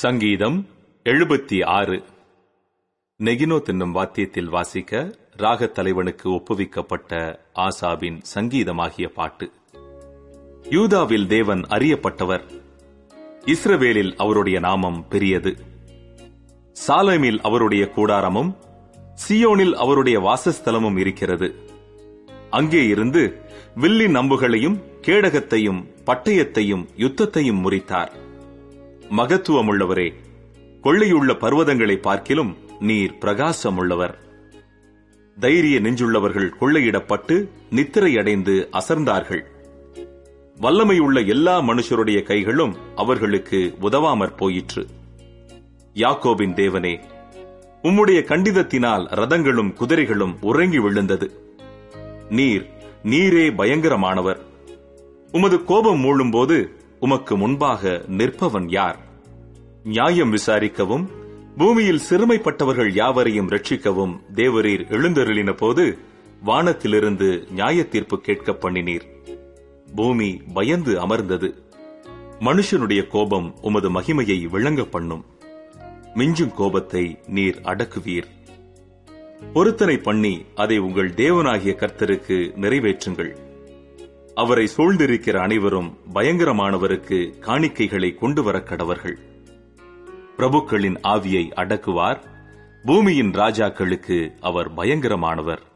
சங்கீதம் எழுபத்தி ஆறு நெகினோ என்னும் வாத்தியத்தில் வாசிக்க ராகத் தலைவனுக்கு ஒப்புவிக்கப்பட்ட ஆசாபின் சங்கீதமாகிய பாட்டு யூதாவில் தேவன் அறியப்பட்டவர் இஸ்ரவேலில் அவருடைய நாமம் பெரியது சாலேமில் அவருடைய கூடாரமும் சியோனில் அவருடைய வாசஸ்தலமும் இருக்கிறது அங்கே இருந்து வில்லின் அம்புகளையும் கேடகத்தையும் பட்டயத்தையும் யுத்தத்தையும் முறித்தார் மகத்துவமுள்ளவரே கொள்ளையுள்ள பர்வதங்களை பார்க்கிலும் நீர் பிரகாசமுள்ளவர் தைரிய நெஞ்சுள்ளவர்கள் கொள்ளையிடப்பட்டு நித்திரையடைந்து அசர்ந்தார்கள் வல்லமையுள்ள எல்லா மனுஷருடைய கைகளும் அவர்களுக்கு உதவாமற் போயிற்று யாக்கோபின் தேவனே உம்முடைய கண்டிதத்தினால் ரதங்களும் குதிரைகளும் உறங்கி விழுந்தது நீர் நீரே பயங்கரமானவர் உமது கோபம் மூழும்போது உமக்கு முன்பாக நிற்பவன் யார் நியாயம் விசாரிக்கவும் பூமியில் சிறுமைப்பட்டவர்கள் யாவரையும் ரட்சிக்கவும் தேவரீர் எழுந்தருளின போது வானத்திலிருந்து நியாய தீர்ப்பு கேட்க பண்ணினீர் பூமி பயந்து அமர்ந்தது மனுஷனுடைய கோபம் உமது மகிமையை விளங்க பண்ணும் மிஞ்சும் கோபத்தை நீர் அடக்குவீர் பொருத்தனை பண்ணி அதை உங்கள் தேவனாகிய கர்த்தருக்கு நிறைவேற்றுங்கள் அவரை சூழ்ந்திருக்கிற அனைவரும் பயங்கரமானவருக்கு காணிக்கைகளை கொண்டு வர கடவர்கள் பிரபுக்களின் ஆவியை அடக்குவார் பூமியின் ராஜாக்களுக்கு அவர் பயங்கரமானவர்